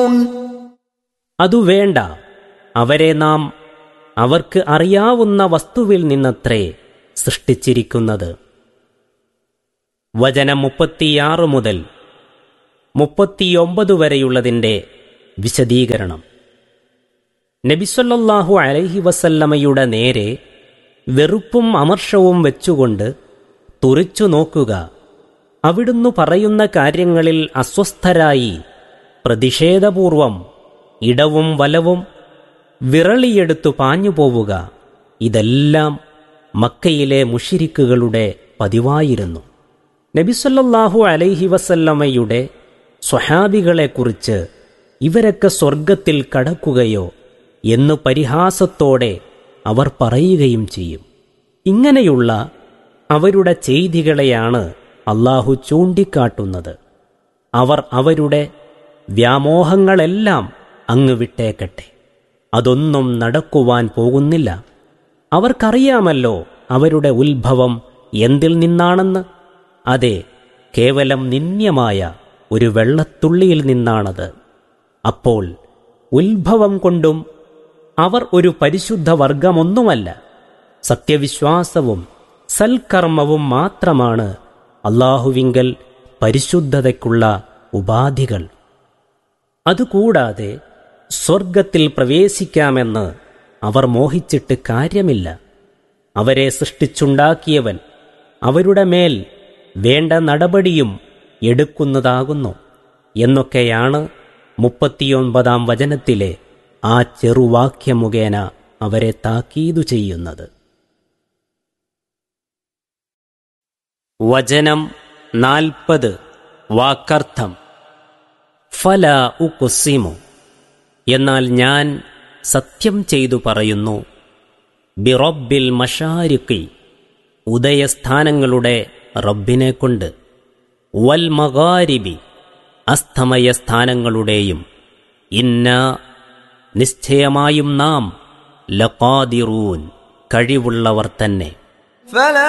അതു വേണ്ട അവരെ നാം അവർക്ക് അറിയാവുന്ന വസ്തുവിൽ നിന്നത്രേ സൃഷ്ടിച്ചിരിക്കുന്നത് വചനം മുപ്പത്തിയാറ് മുതൽ മുപ്പത്തിയൊമ്പത് വരെയുള്ളതിൻ്റെ വിശദീകരണം നബിസൊല്ലാഹു അലൈഹി വസല്ലമയുടെ നേരെ വെറുപ്പും അമർഷവും വെച്ചുകൊണ്ട് തുറിച്ചു നോക്കുക അവിടുന്ന് പറയുന്ന കാര്യങ്ങളിൽ അസ്വസ്ഥരായി പ്രതിഷേധപൂർവം ഇടവും വലവും വിറളിയെടുത്തു പാഞ്ഞുപോവുക ഇതെല്ലാം മക്കയിലെ മുഷിരിക്കുകളുടെ പതിവായിരുന്നു നബിസല്ലാഹു അലൈഹി വസല്ലമയുടെ സ്വഹാബികളെക്കുറിച്ച് ഇവരൊക്കെ സ്വർഗത്തിൽ കടക്കുകയോ എന്ന് പരിഹാസത്തോടെ അവർ പറയുകയും ചെയ്യും ഇങ്ങനെയുള്ള അവരുടെ ചെയ്തികളെയാണ് അള്ളാഹു ചൂണ്ടിക്കാട്ടുന്നത് അവർ അവരുടെ വ്യാമോഹങ്ങളെല്ലാം അങ്ങ് വിട്ടേക്കട്ടെ അതൊന്നും നടക്കുവാൻ പോകുന്നില്ല അവർക്കറിയാമല്ലോ അവരുടെ ഉത്ഭവം എന്തിൽ നിന്നാണെന്ന് അതെ കേവലം നിന്യമായ ഒരു വെള്ളത്തുള്ളിയിൽ നിന്നാണത് അപ്പോൾ ഉത്ഭവം കൊണ്ടും അവർ ഒരു പരിശുദ്ധ വർഗമൊന്നുമല്ല സത്യവിശ്വാസവും സൽക്കർമ്മവും മാത്രമാണ് അള്ളാഹുവിങ്കൽ പരിശുദ്ധതയ്ക്കുള്ള ഉപാധികൾ അതുകൂടാതെ സ്വർഗത്തിൽ പ്രവേശിക്കാമെന്ന് അവർ മോഹിച്ചിട്ട് കാര്യമില്ല അവരെ സൃഷ്ടിച്ചുണ്ടാക്കിയവൻ അവരുടെ മേൽ വേണ്ട നടപടിയും എടുക്കുന്നതാകുന്നു എന്നൊക്കെയാണ് മുപ്പത്തിയൊൻപതാം വചനത്തിലെ ആ ചെറുവാക്യമുഖേന അവരെ താക്കീതു ചെയ്യുന്നത് വചനം നാൽപ്പത് വാക്കർത്ഥം ഫല ഉക്കുസിമു എന്നാൽ ഞാൻ സത്യം ചെയ്തു പറയുന്നു ബിറബ്ബിൽ മഷാരിക്കി ഉദയസ്ഥാനങ്ങളുടെ റബ്ബിനെ കൊണ്ട് വൽ മഗാരിബി അസ്തമയ സ്ഥാനങ്ങളുടെയും ഇന്ന നിശ്ചയമായും നാം ലഖാദിറൂൻ കഴിവുള്ളവർ തന്നെ فلا